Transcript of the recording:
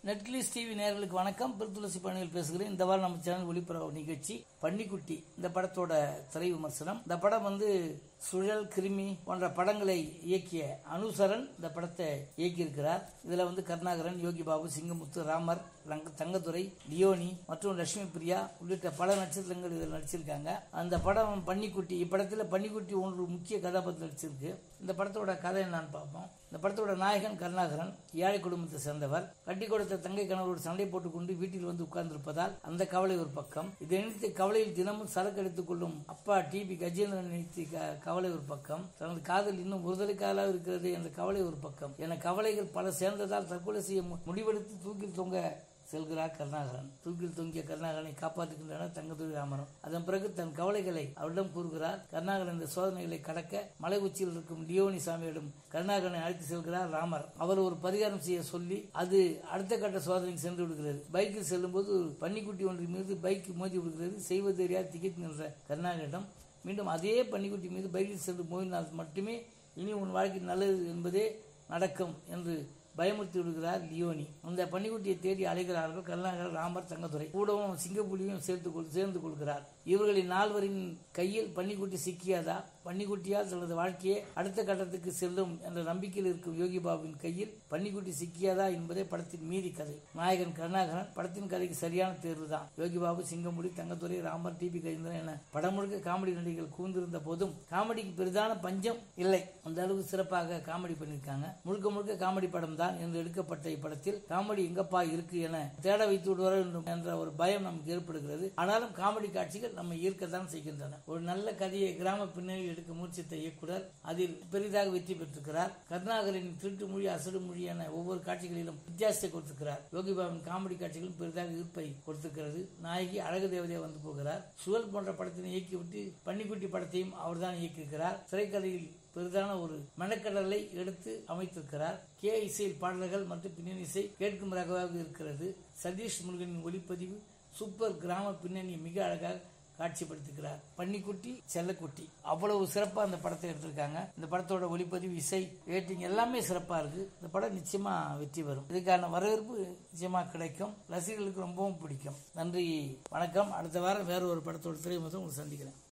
நெட்கிலிஸ் TV நேயர்களுக்கு வணக்கம் பிரித்துளசி பணியில் பேசுகிறேன் இந்த வாரம் நம்ம சேனல் ஒளிபரப்பு நிகழ்ச்சி பன்னிக்குட்டி இந்த படத்தோட திரை விமர்சனம் இந்த படம் வந்து சுழல் கிருமி போன்ற படங்களை இயக்கிய அனுசரன் இந்த படத்தை இயக்கியிருக்கிறார் இதுல வந்து கருணாகரன் யோகி பாபு சிங்கமுத்து ராமர் ரங்க- தங்கதுரை லியோனி மற்றும் லட்சுமி பிரியா உள்ளிட்ட பல நட்சத்திரங்கள் இதில் நடிச்சிருக்காங்க அந்த படம் பன்னிக்குட்டி இப்படத்துல பன்னிக்குட்டி ஒன்று முக்கிய கதாபாத்திரம் நடிச்சிருக்கு இந்த படத்தோட கதை என்னன்னு பார்ப்போம் இந்த படத்தோட நாயகன் கருணாகரன் ஏழை குடும்பத்தை சேர்ந்தவர் கட்டி கொடுத்த தங்கை கணவரோடு சண்டை போட்டுக்கொண்டு வீட்டில் வந்து உட்கார்ந்திருப்பதால் அந்த கவலை ஒரு பக்கம் இதை நினைத்து கவலையில் தினமும் சரக்கு எடுத்துக் கொள்ளும் அப்பா டிபி கஜேந்திரன் நினைத்து க- கவலை ஒரு பக்கம் தனது காதல் இன்னும் ஒருதலை காலாக இருக்கிறது என்ற கவலை ஒரு பக்கம் என கவலைகள் பல சேர்ந்ததால் தற்கொலை செய்ய மு- முடிவெடுத்து தூக்கில் தொங்க செல்கிறார் கருணாகரன் தூக்கில் தொங்கிய கருணாகரனை காப்பாற்றுகின்றனர் தங்கதுரை ராமரம் அதன் பிறகு தன் கவலைகளை அவரிடம் கூறுகிறார் கருணாகரன் இந்த சோதனைகளை கடக்க மலை உச்சியில் இருக்கும் லியோனி சாமியிடம் கருணாகரனை அழைத்து செல்கிறார் ராமர் அவர் ஒரு பரிகாரம் செய்ய சொல்லி அது அடுத்த கட்ட சோதனைக்கு சென்று விடுகிறது பைக்கில் செல்லும்போது ஒரு பன்னிக்குட்டி ஒன்றின் மீது பைக் மோதி விடுகிறது செய்வது தெரியாது திகைத்து நின்ற கருணாகரிடம் மீண்டும் அதே பன்னிக்குட்டி மீது பைக்கில் சென்று மோதினால் மட்டுமே இனி உன் வாழ்க்கை நல்லது என்பதே நடக்கும் என்று பயமுறுத்தி விடுகிறார் லியோனி அந்த பன்னிக்குட்டியை தேடி அழைக்கிறார்கள் கருணாகர் ராமர் தங்கதுரை கூடவும் சிங்கப்புலியும் சேர்த்து கொள்- சேர்ந்து கொள்கிறார் இவர்களின் நால்வரின் கையில் பன்னிக்குட்டி சிக்கியதா பன்னிக்குட்டியால் தனது வாழ்க்கையை அடுத்த கட்டத்துக்கு செல்லும் என்ற நம்பிக்கையில் இருக்கும் யோகி பாபுவின் கையில் பன்னிக்குட்டி சிக்கியதா என்பதே படத்தின் மீதி கதை நாயகன் கருணாகரன் படத்தின் கதைக்கு சரியான தேர்வு தான் யோகி பாபு சிங்கமுடி தங்கத்துறை ராமர் டிபி கஜேந்திரன் என படம் முழுக்க காமெடி நடிகர்கள் கூர்ந்திருந்த போதும் காமெடிக்கு பெரிதான பஞ்சம் இல்லை அந்த அளவுக்கு சிறப்பாக காமெடி பண்ணியிருக்காங்க முழுக்க முழுக்க காமெடி படம் தான் என்று எடுக்கப்பட்ட இப்படத்தில் காமெடி எங்கப்பா இருக்கு என தேட வைத்து விடுவார் என்று- என்ற ஒரு பயம் நமக்கு ஏற்படுகிறது ஆனாலும் காமெடி காட்சிகள் நம்ம ஈர்க்கத்தான் செய்கின்றன ஒரு நல்ல கதையை கிராம பின்னணியில் எடுக்க முயற்சித்த இயக்குனர் அதில் பெரிதாக வெற்றி பெற்றிருக்கிறார் கருணாகரின் திருட்டு மொழி அசடு மொழி என ஒவ்வொரு காட்சிகளிலும் வித்தியாசத்தை கொடுத்திருக்கிறார் யோகி பாபின் காமெடி காட்சிகளும் பெரிதாக ஈர்ப்பை கொடுத்திருக்கிறது நாயகி அழகு தேவதையா வந்து போகிறார் சுழல் போன்ற படத்தினை இயக்கிவிட்டு பன்னிக்குட்டி படத்தையும் அவர்தான் இயக்கியிருக்கிறார் திரைக்கதையில் பெரிதான ஒரு மெனக்கடலை எடுத்து அமைத்திருக்கிறார் கே இசையில் பாடல்கள் மற்றும் பின்னணி இசை கேட்கும் ரகவாக இருக்கிறது சதீஷ் முருகனின் ஒளிப்பதிவு சூப்பர் கிராம பின்னணியை மிக அழகாக காட்சிப்படுத்துகிறார் பன்னிக்குட்டி செல்லக்குட்டி அவ்வளவு சிறப்பா அந்த படத்தை எடுத்திருக்காங்க இந்த படத்தோட ஒளிப்பதிவு இசை ரேட்டிங் எல்லாமே சிறப்பா இருக்கு இந்த படம் நிச்சயமா வெற்றி பெறும் இதுக்கான வரவேற்பு நிச்சயமா கிடைக்கும் ரசிகர்களுக்கு ரொம்பவும் பிடிக்கும் நன்றி வணக்கம் அடுத்த வாரம் வேற ஒரு படத்தோட திரைமுகம் உங்களை சந்திக்கிறேன்